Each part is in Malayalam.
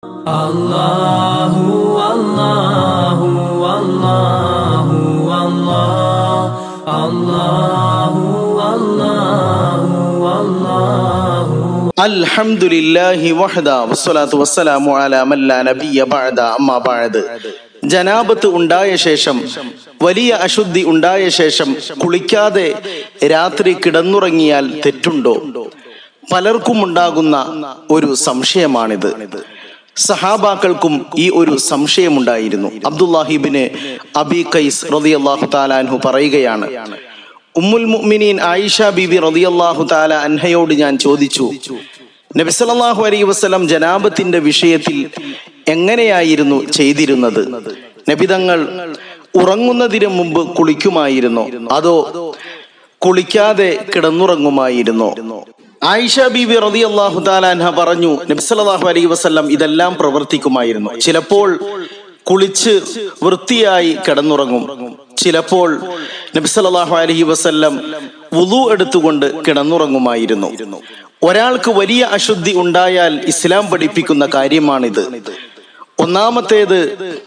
അല്ലാഹു അല്ലാഹു അല്ലാഹു അല്ലാഹു അല്ലാഹു അല്ലാഹു അൽഹംദുലില്ലാഹി വഹദ വസ്സലാത്തു വസ്സലാമു അലാ മല്ലാ നബിയ ബഅദ അമ്മാ ബഅദ് ജനാബത്ത് ഉണ്ടായ ശേഷം വലിയ അശുദ്ധി ഉണ്ടായ ശേഷം കുളിക്കാതെ രാത്രി കിടന്നുറങ്ങിയാൽ തെറ്റുണ്ടോ പലർക്കും ഉണ്ടാകുന്ന ഒരു സംശയമാണിത് സഹാബാക്കൾക്കും ഈ ഒരു സംശയമുണ്ടായിരുന്നു അബ്ദുല്ലാഹിബിന് അബി കൈസ് റളിയല്ലാഹു താലാൻഹു പറയുകയാണ് ഉമ്മുൽ മുഅ്മിനീൻ ആയിഷ ബീബി റളിയല്ലാഹു താല അൻഹയോട് ഞാൻ ചോദിച്ചു നബി സല്ലല്ലാഹു അലൈഹി വസല്ലം ജനാബത്തിന്റെ വിഷയത്തിൽ എങ്ങനെയായിരുന്നു ചെയ്തിരുന്നത് നബിതങ്ങൾ ഉറങ്ങുന്നതിന് മുമ്പ് കുളിക്കുമായിരുന്നോ അതോ കുളിക്കാതെ കിടന്നുറങ്ങുമായിരുന്നോ ആയിഷ ബീബി റതി അള്ളാഹു താലാൻഹ പറഞ്ഞു നബ്സലാഹു അലൈഹി വസല്ലം ഇതെല്ലാം പ്രവർത്തിക്കുമായിരുന്നു ചിലപ്പോൾ കുളിച്ച് വൃത്തിയായി കിടന്നുറങ്ങും ചിലപ്പോൾ നബ്സലാഹു അലൈഹി വസല്ലം വുളു എടുത്തുകൊണ്ട് കിടന്നുറങ്ങുമായിരുന്നു ഒരാൾക്ക് വലിയ അശുദ്ധി ഉണ്ടായാൽ ഇസ്ലാം പഠിപ്പിക്കുന്ന കാര്യമാണിത് ഒന്നാമത്തേത്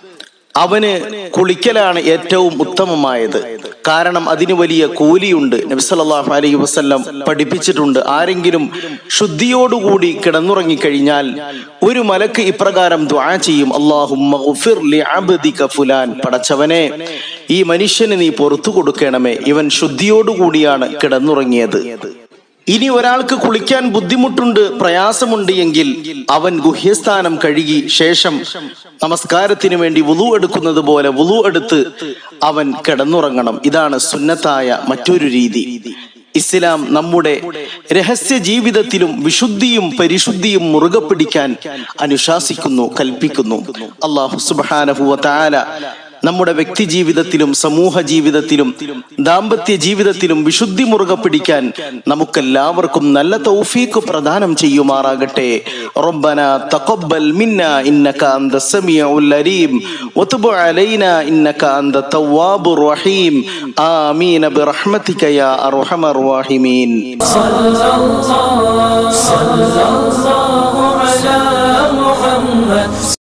അവന് കുളിക്കലാണ് ഏറ്റവും ഉത്തമമായത് കാരണം അതിന് വലിയ കൂലിയുണ്ട് നബി സല്ലല്ലാഹു അലൈഹി വസല്ലം പഠിപ്പിച്ചിട്ടുണ്ട് ആരെങ്കിലും ശുദ്ധിയോടുകൂടി കിടന്നുറങ്ങിക്കഴിഞ്ഞാൽ ഒരു മലക്ക് ഇപ്രകാരം ദ്വാ ചെയ്യും അള്ളാഹുമ്മ ഗുഫിർ ലി അബ്ദിക ഫുലാൻ പടച്ചവനെ ഈ മനുഷ്യന് നീ പുറത്തു കൊടുക്കണമേ ഇവൻ ശുദ്ധിയോടുകൂടിയാണ് കിടന്നുറങ്ങിയത് ഇനി ഒരാൾക്ക് കുളിക്കാൻ ബുദ്ധിമുട്ടുണ്ട് പ്രയാസമുണ്ട് എങ്കിൽ അവൻ ഗുഹ്യസ്ഥാനം കഴുകി ശേഷം നമസ്കാരത്തിന് വേണ്ടി വുളു എടുക്കുന്നത് പോലെ വുളു എടുത്ത് അവൻ കിടന്നുറങ്ങണം ഇതാണ് സുന്നത്തായ മറ്റൊരു രീതി ഇസ്ലാം നമ്മുടെ രഹസ്യ ജീവിതത്തിലും വിശുദ്ധിയും പരിശുദ്ധിയും മുറുകെ പിടിക്കാൻ അനുശാസിക്കുന്നു കൽപ്പിക്കുന്നു അള്ളാഹു സുബാനഹുവ താല നമ്മുടെ വ്യക്തി ജീവിതത്തിലും സമൂഹ ജീവിതത്തിലും ദാമ്പത്യ ജീവിതത്തിലും വിശുദ്ധി മുറുകെ പിടിക്കാൻ നമുക്കെല്ലാവർക്കും നല്ല തൗഫീഖ് പ്രദാനം ചെയ്യുമാറാകട്ടെ റബ്ബന തഖബ്ബൽ മിന്ന ഇന്നക അന്ത സമീഉൽ അലീം വതുബ് അലൈന ഇന്നക അന്ത തവ്വാബുർ റഹീം ആമീൻ ബിറഹ്മതിക യാ അർഹമർ റഹീമീൻ صلى الله صلى الله على محمد